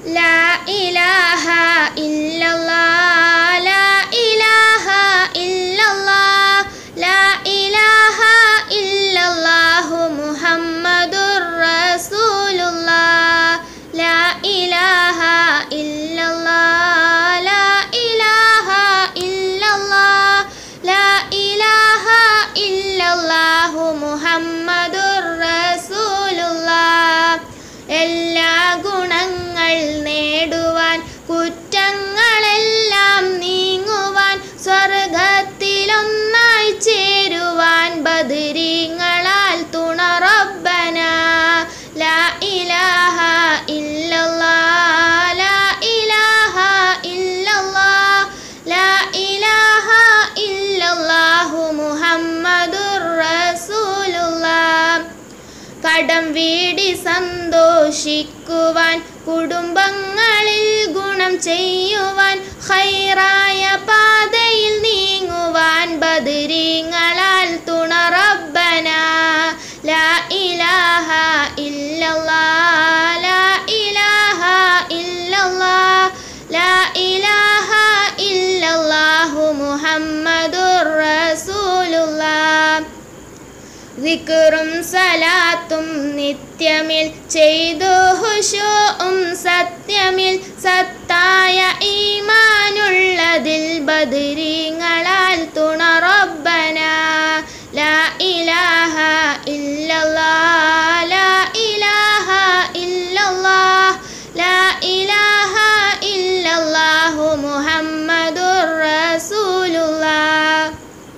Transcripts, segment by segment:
ലാ ഇലാഹ ഇല്ലല്ലാഹ് ലാ ഇലാഹ ഇല്ലല്ലാഹ് ലാ ഇലാഹ ഇല്ലല്ലാഹു മുഹമ്മദുർ റസൂലുള്ളാഹ് ലാ ഇലാഹ ഇല്ലല്ലാഹ് ലാ ഇലാഹ ഇല്ലല്ലാഹ് ലാ ഇലാഹ ഇല്ലല്ലാഹു മുഹമ്മദുർ റസൂലുള്ളാഹ് എല്ലാ ഗുണങ്ങൾ നേടുവാൻ കുറ്റങ്ങളെല്ലാം നീങ്ങുവാൻ സ്വർഗത്തിലൊന്നായി ചേരുവാൻ ബദരീങ്ങളാൽ തുണ റബ്ബന ലാ ഇലാഹ ഇല്ലല്ലാഹ് ലാ ഇലാഹ ഇല്ലല്ലാഹ് ലാ ഇലാഹ ഇല്ലല്ലാഹു മുഹമ്മദുർ റസൂലുള്ളാഹ് കടം വീടി സന്തോഷിക്കുവാൻ കുടുംബങ്ങളിൽ ഗുണം ചെയ്യുവാൻ ഹൈറായ പാതയിൽ നീങ്ങുവാൻ ബദരീങ്ങളാൽ തുണ റബ്ബന ലാ ഇലാഹ ഇല്ലല്ലാഹ് ലാ ഇലാഹ ഇല്ലല്ലാഹ് ലാ ഇലാഹ ഇല്ലല്ലാഹു മുഹമ്മദുർ റസൂലുള്ളാഹ് ദിക്റും സലാത്തും നിത്യമിൽ ചെയ്തു ഹുഷുവും സത്യമിൽ സത്തായ ഈമാനുള്ളതിൽ ബദരീങ്ങളാൽ തുണ റബ്ബന ലാ ഇലാഹ ഇല്ലല്ലാഹ് ലാ ഇലാഹ ഇല്ലല്ലാഹ് ലാ ഇലാഹ ഇല്ലല്ലാഹു മുഹമ്മദുർ റസൂലുള്ളാഹ്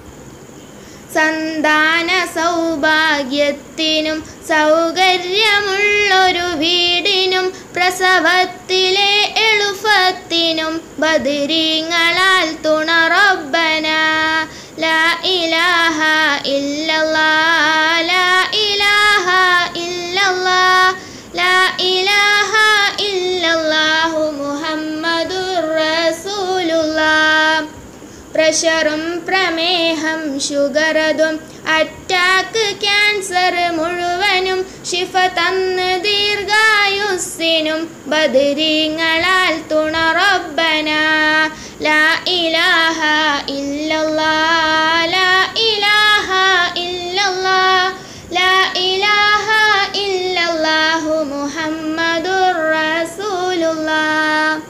സന്താന സൗഭാഗ്യത്തിനും സൗകര്യമുള്ളൊരു വീടിനും പ്രസവത്തിലെ എളുപ്പത്തിനും ബദരീങ്ങളാൽ തുണ റബ്ബന ലാ ഇലാഹ ഇല്ലല്ലാഹ് ലാ ഇലാഹ ഇല്ലല്ലാഹ് ലാ ഇലാഹ ഇല്ലല്ലാഹു മുഹമ്മദുർ റസൂലുള്ളാഹ് പ്രഷറും പ്രമേഹം ഷുഗറതും അറ്റാക്ക് ക്യാൻസർ മുഴുവനും ശിഫ തന്ന് ദീർഘായുസ്സിനും ബദരീങ്ങളാൽ തുണ റബ്ബന ലാ ഇലാഹ ഇല്ലല്ലാഹ് ലാ ഇലാഹ ഇല്ലല്ലാഹ് ലാ ഇലാഹ ഇല്ലല്ലാഹു മുഹമ്മദുർ റസൂലുള്ളാഹ്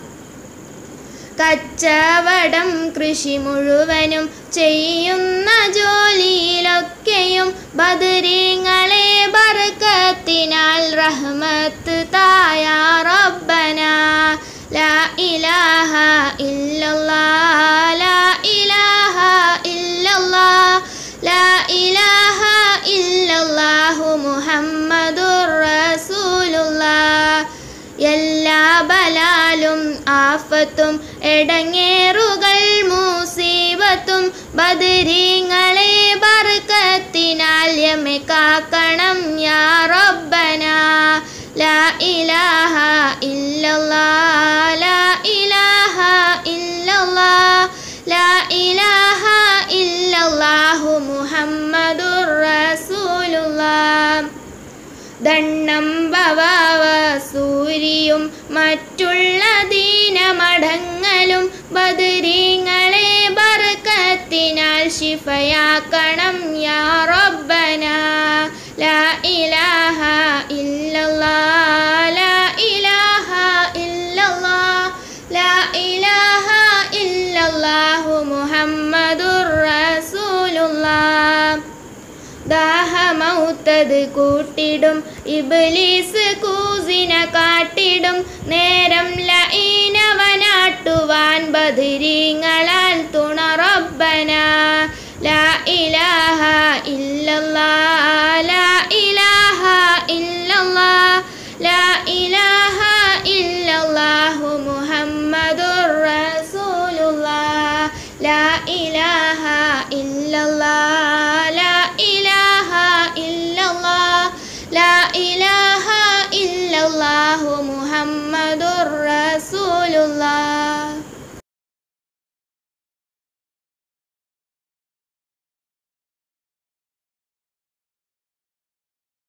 കച്ചവടം കൃഷി മുഴുവനും ചെയ്യുന്ന ജോലിയിലൊക്കെയും ബദരീങ്ങളെ ബർക്കത്തിനാൽ റഹ്മത്ത് തായ റബ്ബന ലാ ഇലാഹ ഇല്ലല്ലാഹ് ലാ ഇലാഹ ഇല്ലല്ലാഹ് ലാ ഇലാഹ ഇല്ലല്ലാഹു മുഹമ്മദുർ റസൂലുള്ളാഹ് എല്ലാ ബലാലും ആഫത്തും എടങ്ങേറുകൾ മൂസീബത്തും ബദരീങ്ങളെ ബർക്കത്തിനാൽ യമെ കാക്കണം യാ റബ്ബന ലാ ഇലാഹ ഇല്ലല്ലാഹ് ലാ ഇലാഹ ഇല്ലല്ലാഹ് ലാ ഇലാഹ ഇല്ലല്ലാഹു മുഹമ്മദുർ റസൂലുള്ളാഹ് ദണ്ണം ഭവാവ സൂരിയും മറ്റുള്ള ദീനമടങ്ങലും ബദരീങ്ങളെ ബർക്കത്തിനാൽ ശിഫയാക്കണം യാ റബ്ബന ലാ ഇലാഹ ഇല്ലല്ലാഹ് ലാ ഇലാഹ ഇല്ലല്ലാഹ് ലാ ഇലാഹ ഇല്ലല്ലാഹു മുഹമ്മദുർ റസൂലുള്ളാഹ് ദാഹമൗത്തത് കൂട്ടിടും ഇബ്ലീസ് കൂസിന കാട്ടിടും നേരം ലഈനവനാട്ടുവാൻ ബദരീങ്ങളാൽ തുണ റബ്ബന ലാ ഇലാഹ ഇല്ലല്ലാഹ് ലാ